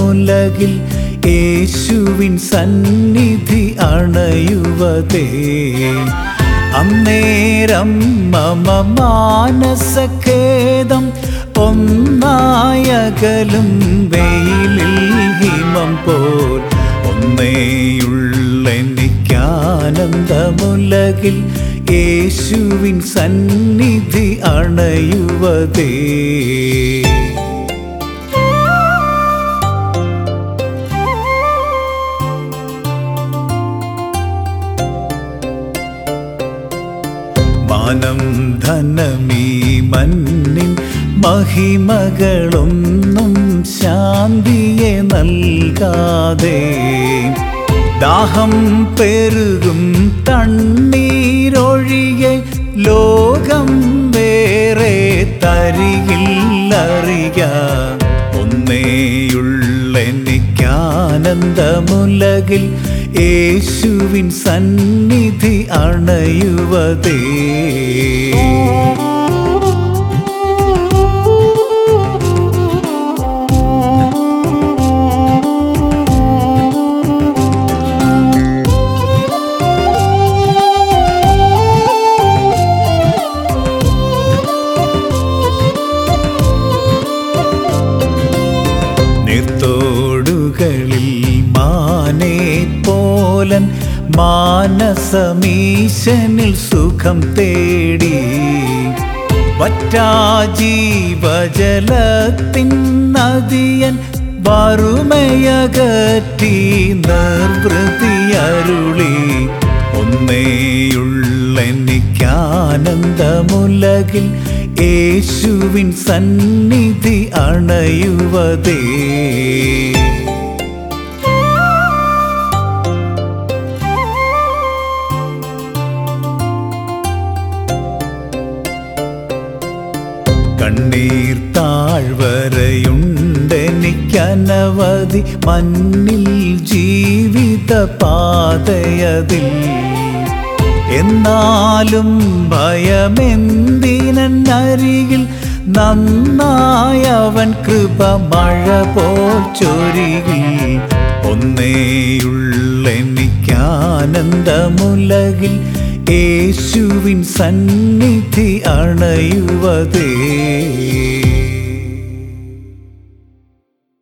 ആനന്ദമുലകിൽ യേശുവിൻ സന്നിധി അണയുവതേ അന്നേരം മമ മാനസഖേദം ഒന്നായകലും വെയിലിൽ ഹിമം പോൽ ഒന്നേയുള്ളെനിക്കാനന്ദമുലകിൽ യേശുവിൻ സന്നിധി അണയുവതേ മാനം ധനമീ മണ്ണിൻ മഹിമകളൊന്നും ശാന്തിയെ നൽകാതെ ദാഹം പെരുകും തണ്ണീരൊഴികെ ലോകം വേറെ തരികില്ലറിയ ഒന്നേയുള്ളെനിക്കാനന്ദമുലകിൽ യേശുവിൻ സന്നിധി അണയുവതേ നിർത്തോടുകളിൽ മാനേ പോലൻ മാനസമീശനിൽ സുഖം തേടി വറ്റാജീവജലത്തിൻ നദിയൻ വറുമയകറ്റി നിർവൃതിയരുളി ഒന്നേയുള്ളെനിക്കാനന്ദമുലകിൽ യേശുവിൻ സന്നിധി അണയുവതേ കണ്ണീർ താഴ്വരയുണ്ടെനിക്കനവധി മണ്ണിൽ ജീവിത പാതയതിൽ എന്നാലും ഭയമെന്തിനരികിൽ നന്നായവൻ കൃപ മഴ പോൽ ചൊരികിൽ ഒന്നേയുള്ളെനിക്കാനന്ദമുലകിൽ യേശുവിൻ സന്നിധി അണയുവതേ